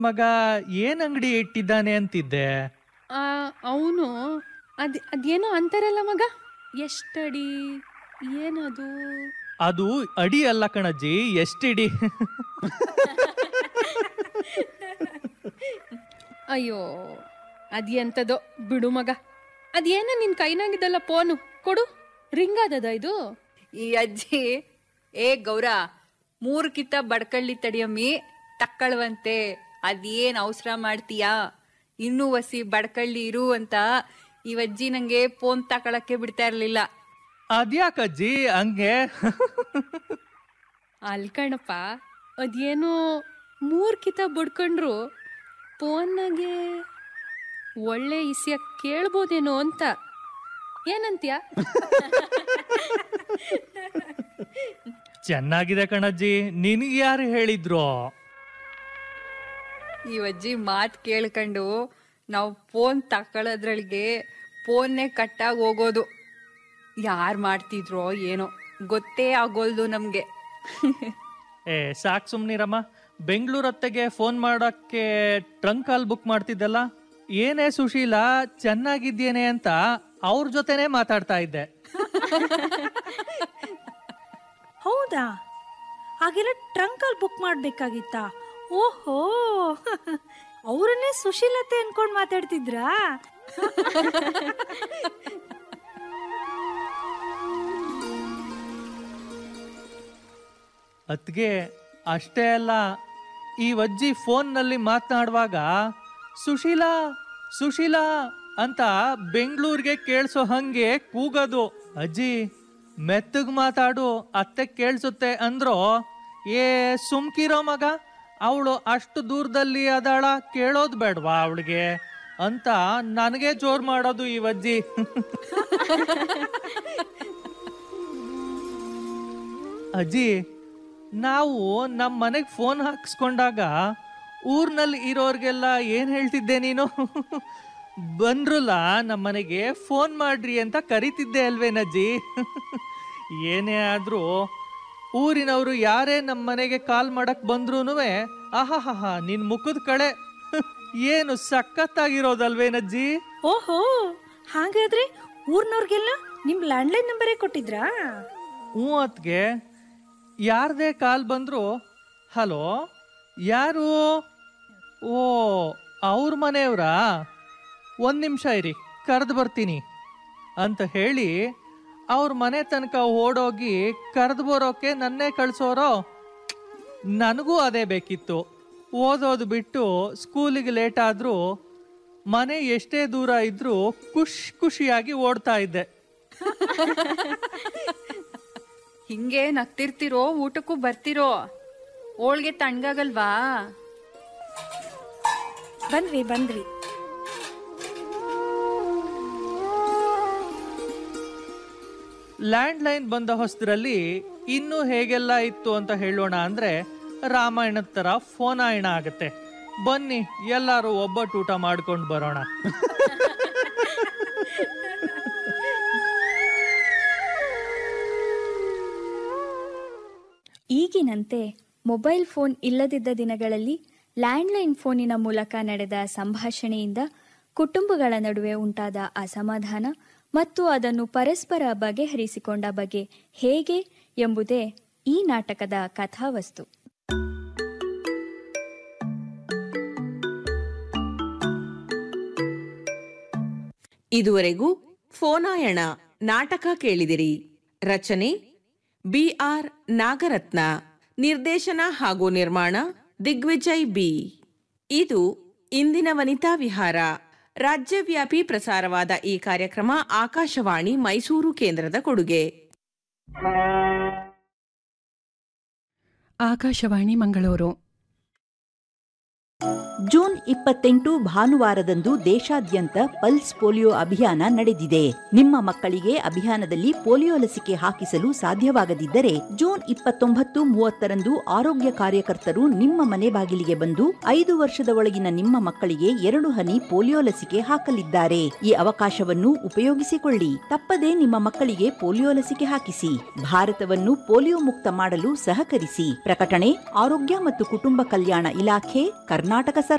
ಮಗ ಏನ್ ಅಂಗಡಿ ಇಟ್ಟಿದ್ದಾನೆ ಅಂತಿದ್ದೆ ಅವನು ಅದ್ ಅದೇನೋ ಅಂತಾರಲ್ಲ ಮಗ ಎಷ್ಟಡಿ ಏನದು ಅದು ಅಡಿ ಅಲ್ಲ ಕಣಜ್ಜಿ ಎಷ್ಟಿಡಿ ಅಯ್ಯೋ ಅದೆಂತದೋ ಬಿಡು ಮಗ ಅದೇನ ನಿನ್ ಕೈನಾಗಿದ್ದಲ್ಲ ಫೋನು ಕೊಡು ರಿಂಗ್ ಆದದ ಇದು ಈ ಅಜ್ಜಿ ಏ ಗೌರ ಮೂರು ಕಿತ್ತ ಬಡ್ಕಳ್ಳಿ ತಡಿಯಮ್ಮಿ ತಕ್ಕಳ್ವಂತೆ ಅದೇನ್ ಅವಸರ ಮಾಡ್ತೀಯಾ ಇನ್ನೂ ವಸಿ ಬಡ್ಕಳ್ಳಿ ಇರು ಅಂತ ಇವಜ್ಜಿ ನಂಗೆ ಫೋನ್ ತಕೊಳಕ್ಕೆ ಬಿಡ್ತಾ ಇರ್ಲಿಲ್ಲ ಅದ್ಯಾಕಜ್ಜಿ ಹಂಗೆ ಅಲ್ ಕಣಪ್ಪ ಅದೇನೋ ಮೂರ್ ಕಿತ ಬಡ್ಕೊಂಡ್ರು ಫೋನ್ನಾಗೆ ಒಳ್ಳೆ ಇಸಿಯ ಕೇಳ್ಬೋದೇನೋ ಅಂತ ಏನಂತ್ಯ ಚೆನ್ನಾಗಿದೆ ಕಣಜ್ಜಿ ನಿನಗೆ ಯಾರು ಹೇಳಿದ್ರು ಇವಜ್ಜಿ ಮಾತ್ ಕೇಳ್ಕೊಂಡು ನಾವು ಫೋನ್ ತಕೊಳ್ಳೋದ್ರೊಳಗೆ ಫೋನ್ನೇ ಕಟ್ಟಾಗಿ ಹೋಗೋದು ಯಾರು ಮಾಡ್ತಿದ್ರೋ ಏನೋ ಗೊತ್ತೇ ಆಗೋಲ್ದು ನಮ್ಗೆ ಏ ಸಾಕ್ ಸುಮ್ನಿರಮ್ಮ ಬೆಂಗಳೂರು ಹತ್ತೆಗೆ ಫೋನ್ ಮಾಡಕ್ಕೆ ಟ್ರಂಕ್ ಕಾಲ್ ಬುಕ್ ಮಾಡ್ತಿದ್ದಲ್ಲ ಏನೇ ಸುಶೀಲ ಚೆನ್ನಾಗಿದ್ದೇನೆ ಅಂತ ಅವ್ರ ಜೊತೆನೆ ಮಾತಾಡ್ತಾ ಇದ್ದೆ ಹೌದಾ ಹಾಗೆಲ್ಲ ಟ್ರಂಕಲ್ಲಿ ಬುಕ್ ಮಾಡ್ಬೇಕಾಗಿತ್ತಾ ಓಹೋ ಅವರನ್ನೇ ಸುಶೀಲತೆ ಅನ್ಕೊಂಡ್ ಮಾತಾಡ್ತಿದ್ರಾ ಅತ್ಗೆ ಅಷ್ಟೇ ಅಲ್ಲ ಈ ಅಜ್ಜಿ ಫೋನ್ನಲ್ಲಿ ಮಾತನಾಡುವಾಗ ಸುಶೀಲಾ ಸುಶೀಲಾ ಅಂತ ಬೆಂಗಳೂರಿಗೆ ಕೇಳಿಸೋ ಹಂಗೆ ಕೂಗೋದು ಅಜ್ಜಿ ಮೆತ್ತಗ್ ಮಾತಾಡು ಅತ್ತೆ ಕೇಳಿಸುತ್ತೆ ಅಂದ್ರೋ ಏ ಸುಮ್ಕಿರೋ ಮಗ ಅವಳು ಅಷ್ಟು ದೂರದಲ್ಲಿ ಅದಾಳ ಕೇಳೋದು ಬೇಡವಾ ಅವಳಿಗೆ ಅಂತ ನನಗೆ ಜೋರ್ ಮಾಡೋದು ಈ ಅಜ್ಜಿ ಅಜ್ಜಿ ನಾವು ನಮ್ಮ ಮನೆಗೆ ಫೋನ್ ಹಾಕ್ಸ್ಕೊಂಡಾಗ ಊರ್ನಲ್ಲಿ ಇರೋರ್ಗೆಲ್ಲ ಏನ್ ಹೇಳ್ತಿದ್ದೆ ನೀನು ಬಂದ್ರಲ್ಲ ನಮ್ಮ ಮನೆಗೆ ಫೋನ್ ಮಾಡ್ರಿ ಅಂತ ಕರಿತಿದ್ದೆ ಅಲ್ವೇನಜ್ಜಿ ಏನೇ ಆದ್ರೂ ಊರಿನವರು ಯಾರೇ ನಮ್ಮ ಮನೆಗೆ ಕಾಲ್ ಮಾಡಕ್ ಬಂದ್ರೂನು ಆಹಾಹಾ ನಿನ್ ಮುಖದ ಕಡೆ ಏನು ಸಖತ್ತಾಗಿರೋದಲ್ವೇನಜ್ಜಿ ಓಹೋ ಹಾಗಾದ್ರೆ ಊರ್ನವ್ರಿಗೆಲ್ಲ ನಿಮ್ ಲ್ಯಾಂಡ್ಲೈನ್ ನಂಬರೇ ಕೊಟ್ಟಿದ್ರಾ ಹ್ಞೂ ಅತ್ಗೆ ಯಾರದೇ ಕಾಲ್ ಬಂದ್ರು ಹಲೋ ಯಾರು ಓ ಅವ್ರ ಮನೆಯವ್ರಾ ಒಂದು ನಿಮಿಷ ಇರಿ ಕರೆದು ಬರ್ತೀನಿ ಅಂತ ಹೇಳಿ ಅವ್ರ ಮನೆ ತನಕ ಓಡೋಗಿ ಕರೆದು ಬರೋಕೆ ನನ್ನೇ ಕಳ್ಸೋರೋ ನನಗೂ ಅದೇ ಬೇಕಿತ್ತು ಓದೋದು ಬಿಟ್ಟು ಸ್ಕೂಲಿಗೆ ಲೇಟ್ ಆದರೂ ಮನೆ ಎಷ್ಟೇ ದೂರ ಇದ್ರೂ ಖುಷಿ ಖುಷಿಯಾಗಿ ಓಡ್ತಾ ಇದ್ದೆ ಹಿಂಗೆ ನಗ್ತಿರ್ತಿರೋ ಊಟಕ್ಕೂ ಬರ್ತಿರೋ ಹೋಳ್ಗೆ ತಣ್ಣಗಾಗಲ್ವಾ ಬಂದ್ವಿ ಬಂದ್ವಿ ಲ್ಯಾಂಡ್ ಲೈನ್ ಬಂದ ಹೊಸದ್ರಲ್ಲಿ ಇನ್ನೂ ಹೇಗೆಲ್ಲ ಇತ್ತು ಅಂತ ಹೇಳೋಣ ಅಂದ್ರೆ ರಾಮಾಯಣದ ತರ ಫೋನಾಯಣ ಆಗತ್ತೆ ಬನ್ನಿ ಎಲ್ಲರೂ ಒಬ್ಬಟ್ಟು ಊಟ ಮಾಡ್ಕೊಂಡು ಬರೋಣ ಈಗಿನಂತೆ ಮೊಬೈಲ್ ಫೋನ್ ಇಲ್ಲದಿದ್ದ ದಿನಗಳಲ್ಲಿ ಲ್ಯಾಂಡ್ಲೈನ್ ಫೋನಿನ ಮೂಲಕ ನಡೆದ ಸಂಭಾಷಣೆಯಿಂದ ಕುಟುಂಬಗಳ ನಡುವೆ ಉಂಟಾದ ಅಸಮಾಧಾನ ಮತ್ತು ಅದನ್ನು ಪರಸ್ಪರ ಬಗೆಹರಿಸಿಕೊಂಡ ಬಗೆ ಹೇಗೆ ಎಂಬುದೇ ಈ ನಾಟಕದ ಕಥಾವಸ್ತು ಇದುವರೆಗೂ ಫೋನಾಯಣ ನಾಟಕ ಕೇಳಿದಿರಿ ರಚನೆ ಬಿ ಆರ್ ನಾಗರತ್ನ ನಿರ್ದೇಶನ ಹಾಗೂ ನಿರ್ಮಾಣ ದಿಗ್ವಿಜಯ್ ಬಿ ಇದು ಇಂದಿನ ವನಿತಾ ವಿಹಾರ ರಾಜ್ಯವ್ಯಾಪಿ ಪ್ರಸಾರವಾದ ಈ ಕಾರ್ಯಕ್ರಮ ಆಕಾಶವಾಣಿ ಮೈಸೂರು ಕೇಂದ್ರದ ಕೊಡುಗೆ ಆಕಾಶವಾಣಿ ಮಂಗಳೂರು ಜೂನ್ ಇಪ್ಪತ್ತೆಂಟು ಭಾನುವಾರದಂದು ದೇಶಾದ್ಯಂತ ಪಲ್ಸ್ ಪೋಲಿಯೋ ಅಭಿಯಾನ ನಡೆದಿದೆ ನಿಮ್ಮ ಮಕ್ಕಳಿಗೆ ಅಭಿಯಾನದಲ್ಲಿ ಪೋಲಿಯೋ ಲಸಿಕೆ ಹಾಕಿಸಲು ಸಾಧ್ಯವಾಗದಿದ್ದರೆ ಜೂನ್ ಇಪ್ಪತ್ತೊಂಬತ್ತು ಮೂವತ್ತರಂದು ಆರೋಗ್ಯ ಕಾರ್ಯಕರ್ತರು ನಿಮ್ಮ ಮನೆ ಬಾಗಿಲಿಗೆ ಬಂದು ಐದು ವರ್ಷದ ಒಳಗಿನ ನಿಮ್ಮ ಮಕ್ಕಳಿಗೆ ಎರಡು ಹನಿ ಪೋಲಿಯೋ ಲಸಿಕೆ ಹಾಕಲಿದ್ದಾರೆ ಈ ಅವಕಾಶವನ್ನು ಉಪಯೋಗಿಸಿಕೊಳ್ಳಿ ತಪ್ಪದೇ ನಿಮ್ಮ ಮಕ್ಕಳಿಗೆ ಪೋಲಿಯೋ ಲಸಿಕೆ ಹಾಕಿಸಿ ಭಾರತವನ್ನು ಪೋಲಿಯೋ ಮುಕ್ತ ಮಾಡಲು ಸಹಕರಿಸಿ ಪ್ರಕಟಣೆ ಆರೋಗ್ಯ ಮತ್ತು ಕುಟುಂಬ ಕಲ್ಯಾಣ ಇಲಾಖೆ ಕರ್ನಾಟಕ